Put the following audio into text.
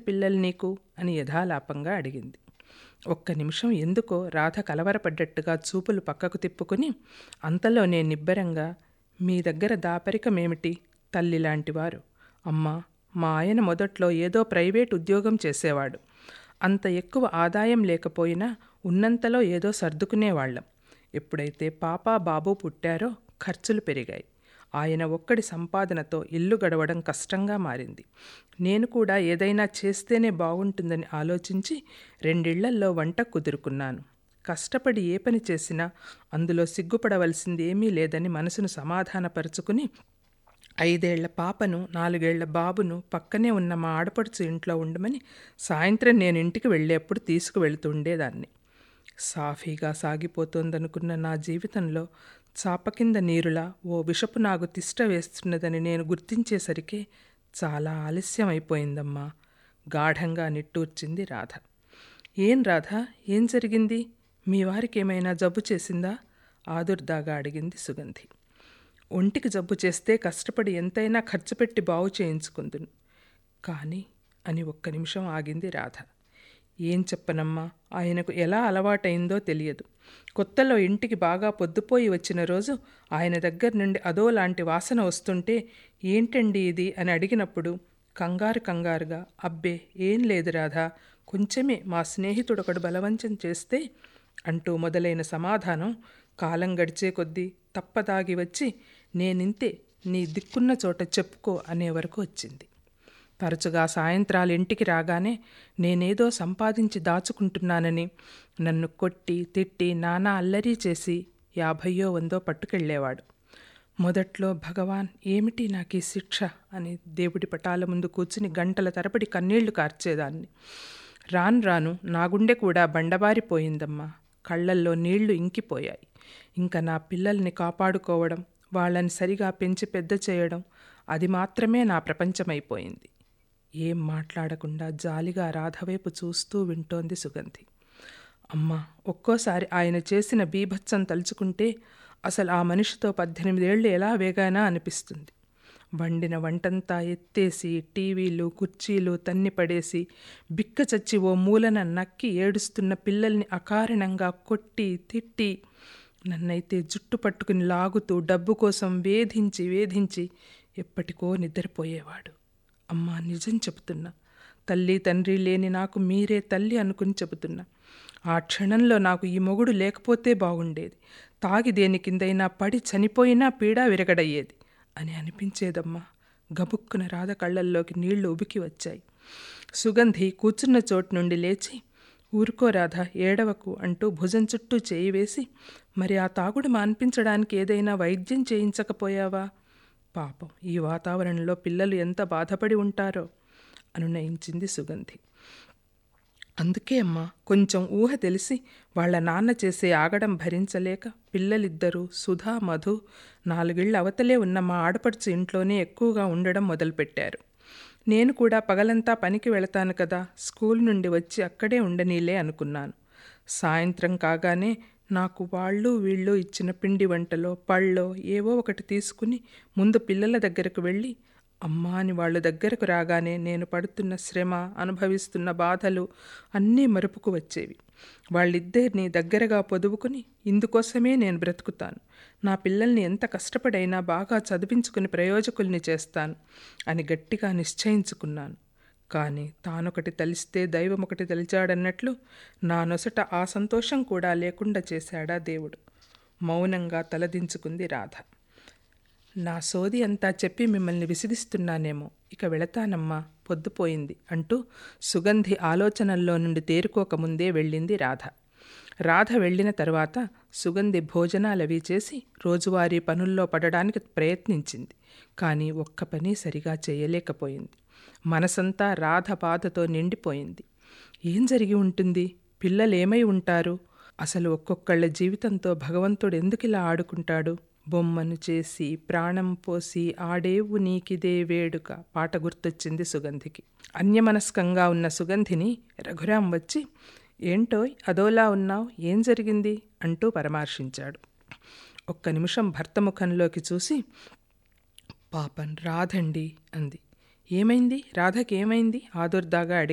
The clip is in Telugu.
పిల్లలు నీకు అని యథాలాపంగా అడిగింది ఒక్క నిమిషం ఎందుకో రాధ కలవరపడ్డట్టుగా చూపులు పక్కకు తిప్పుకొని అంతలోనే నిబ్బరంగా మీ దగ్గర దాపరికమేమిటి తల్లి లాంటివారు అమ్మా మా ఆయన మొదట్లో ఏదో ప్రైవేట్ ఉద్యోగం చేసేవాడు అంత ఎక్కువ ఆదాయం లేకపోయినా ఉన్నంతలో ఏదో సర్దుకునేవాళ్ళం ఎప్పుడైతే పాప బాబు పుట్టారో ఖర్చులు పెరిగాయి ఆయన ఒక్కడి సంపాదనతో ఇల్లు గడవడం కష్టంగా మారింది నేను కూడా ఏదైనా చేస్తేనే బాగుంటుందని ఆలోచించి రెండిళ్లల్లో వంట కుదురుకున్నాను కష్టపడి ఏ పని చేసినా అందులో సిగ్గుపడవలసింది ఏమీ లేదని మనసును సమాధానపరుచుకుని ఐదేళ్ల పాపను నాలుగేళ్ల బాబును పక్కనే ఉన్న మా ఆడపడుచు ఇంట్లో ఉండమని సాయంత్రం నేను ఇంటికి వెళ్ళేప్పుడు తీసుకువెళ్తుండేదాన్ని సాఫీగా సాగిపోతోందనుకున్న నా జీవితంలో చాప కింద నీరులా ఓ విషపు నాగు తిష్ట వేస్తున్నదని నేను గుర్తించేసరికి చాలా ఆలస్యం అయిపోయిందమ్మా గాఢంగా నిట్టూర్చింది రాధ ఏం రాధ ఏం జరిగింది మీ వారికి ఏమైనా జబ్బు చేసిందా ఆదుర్దాగా అడిగింది సుగంధి ఒంటికి జబ్బు చేస్తే కష్టపడి ఎంతైనా ఖర్చు పెట్టి బాగు చేయించుకుందును కానీ అని ఒక్క నిమిషం ఆగింది రాధ ఏం చెప్పనమ్మా ఆయనకు ఎలా అలవాటైందో తెలియదు కొత్తలో ఇంటికి బాగా పొద్దుపోయి వచ్చిన రోజు ఆయన దగ్గర నుండి అదో లాంటి వాసన వస్తుంటే ఏంటండి ఇది అని అడిగినప్పుడు కంగారు కంగారుగా అబ్బే ఏం లేదు రాధా కొంచెమే మా స్నేహితుడు ఒకడు బలవంచం చేస్తే అంటూ మొదలైన సమాధానం కాలం గడిచే కొద్దీ తప్పదాగి వచ్చి నేనింతే నీ దిక్కున్న చోట చెప్పుకో అనే వరకు వచ్చింది తరచుగా సాయంత్రాలు ఇంటికి రాగానే నేనేదో సంపాదించి దాచుకుంటున్నానని నన్ను కొట్టి తిట్టి నానా అల్లరి చేసి యాభయ్యో వందో పట్టుకెళ్ళేవాడు మొదట్లో భగవాన్ ఏమిటి నాకు ఈ శిక్ష అని దేవుడి పటాల ముందు కూర్చుని గంటల తరబడి కన్నీళ్లు కార్చేదాన్ని రాను రాను నా గుండె కూడా బండబారిపోయిందమ్మా కళ్ళల్లో నీళ్లు ఇంకిపోయాయి ఇంకా నా పిల్లల్ని కాపాడుకోవడం వాళ్ళని సరిగా పెంచి పెద్ద చేయడం అది మాత్రమే నా ప్రపంచమైపోయింది ఏం మాట్లాడకుండా జాలిగా రాధవైపు చూస్తూ వింటోంది సుగంధి అమ్మా ఒక్కోసారి ఆయన చేసిన బీభత్సం తలుచుకుంటే అసలు ఆ మనిషితో పద్దెనిమిదేళ్లు ఎలా వేగానా అనిపిస్తుంది వండిన వంటంతా ఎత్తేసి టీవీలు కుర్చీలు తన్ని పడేసి బిక్క చచ్చి ఓ మూలన నక్కి ఏడుస్తున్న పిల్లల్ని అకారణంగా కొట్టి తిట్టి నన్నైతే జుట్టు పట్టుకుని లాగుతూ డబ్బు కోసం వేధించి వేధించి ఎప్పటికో నిద్రపోయేవాడు అమ్మా నిజం చెబుతున్నా తల్లి తండ్రి లేని నాకు మీరే తల్లి అనుకుని చెబుతున్నా ఆ క్షణంలో నాకు ఈ మొగుడు లేకపోతే బాగుండేది తాగి దేని కిందైనా పడి చనిపోయినా పీడా విరగడయ్యేది అని అనిపించేదమ్మా గబుక్కున రాధ కళ్ళల్లోకి నీళ్లు ఉబికి వచ్చాయి సుగంధి కూర్చున్న చోటు నుండి లేచి ఊరుకో రాధ ఏడవకు అంటూ భుజం చుట్టూ చేయి వేసి మరి ఆ తాగుడు మాన్పించడానికి ఏదైనా వైద్యం చేయించకపోయావా పాపం ఈ వాతావరణంలో పిల్లలు ఎంత బాధపడి ఉంటారో అనునయించింది సుగంధి అందుకే అమ్మా కొంచెం ఊహ తెలిసి వాళ్ళ నాన్న చేసే ఆగడం భరించలేక పిల్లలిద్దరూ సుధా మధు నాలుగిళ్ళ అవతలే ఉన్న మా ఆడపడుచు ఇంట్లోనే ఎక్కువగా ఉండడం మొదలుపెట్టారు నేను కూడా పగలంతా పనికి వెళతాను కదా స్కూల్ నుండి వచ్చి అక్కడే ఉండనీలే అనుకున్నాను సాయంత్రం కాగానే నాకు వాళ్ళు వీళ్ళు ఇచ్చిన పిండి వంటలో పళ్ళో ఏవో ఒకటి తీసుకుని ముందు పిల్లల దగ్గరకు వెళ్ళి అమ్మా అని వాళ్ళ దగ్గరకు రాగానే నేను పడుతున్న శ్రమ అనుభవిస్తున్న బాధలు అన్నీ మరుపుకు వచ్చేవి వాళ్ళిద్దరిని దగ్గరగా పొదువుకుని ఇందుకోసమే నేను బ్రతుకుతాను నా పిల్లల్ని ఎంత కష్టపడైనా బాగా చదివించుకుని ప్రయోజకుల్ని చేస్తాను అని గట్టిగా నిశ్చయించుకున్నాను కానీ తానొకటి తలిస్తే దైవం ఒకటి తలిచాడన్నట్లు నా నొసట ఆ సంతోషం కూడా లేకుండా చేశాడా దేవుడు మౌనంగా తలదించుకుంది రాధ నా సోది అంతా చెప్పి మిమ్మల్ని విసిగిస్తున్నానేమో ఇక వెళతానమ్మా పొద్దుపోయింది అంటూ సుగంధి ఆలోచనల్లో నుండి తేరుకోకముందే వెళ్ళింది రాధ రాధ వెళ్ళిన తర్వాత సుగంధి భోజనాలవి చేసి రోజువారీ పనుల్లో పడడానికి ప్రయత్నించింది కానీ ఒక్క పని సరిగా చేయలేకపోయింది మనసంతా రాధ బాధతో నిండిపోయింది ఏం జరిగి ఉంటుంది పిల్లలేమై ఉంటారు అసలు ఒక్కొక్కళ్ళ జీవితంతో భగవంతుడు ఎందుకిలా ఆడుకుంటాడు బొమ్మను చేసి ప్రాణం పోసి ఆడేవు నీకిదే వేడుక పాట గుర్తొచ్చింది సుగంధికి అన్యమనస్కంగా ఉన్న సుగంధిని రఘురాం వచ్చి ఏంటోయ్ అదోలా ఉన్నావు ఏం జరిగింది అంటూ పరామర్శించాడు ఒక్క నిమిషం భర్త ముఖంలోకి చూసి పాపం రాధండి అంది ఏమైంది రాధకేమైంది ఆదుర్దాగా అడిగి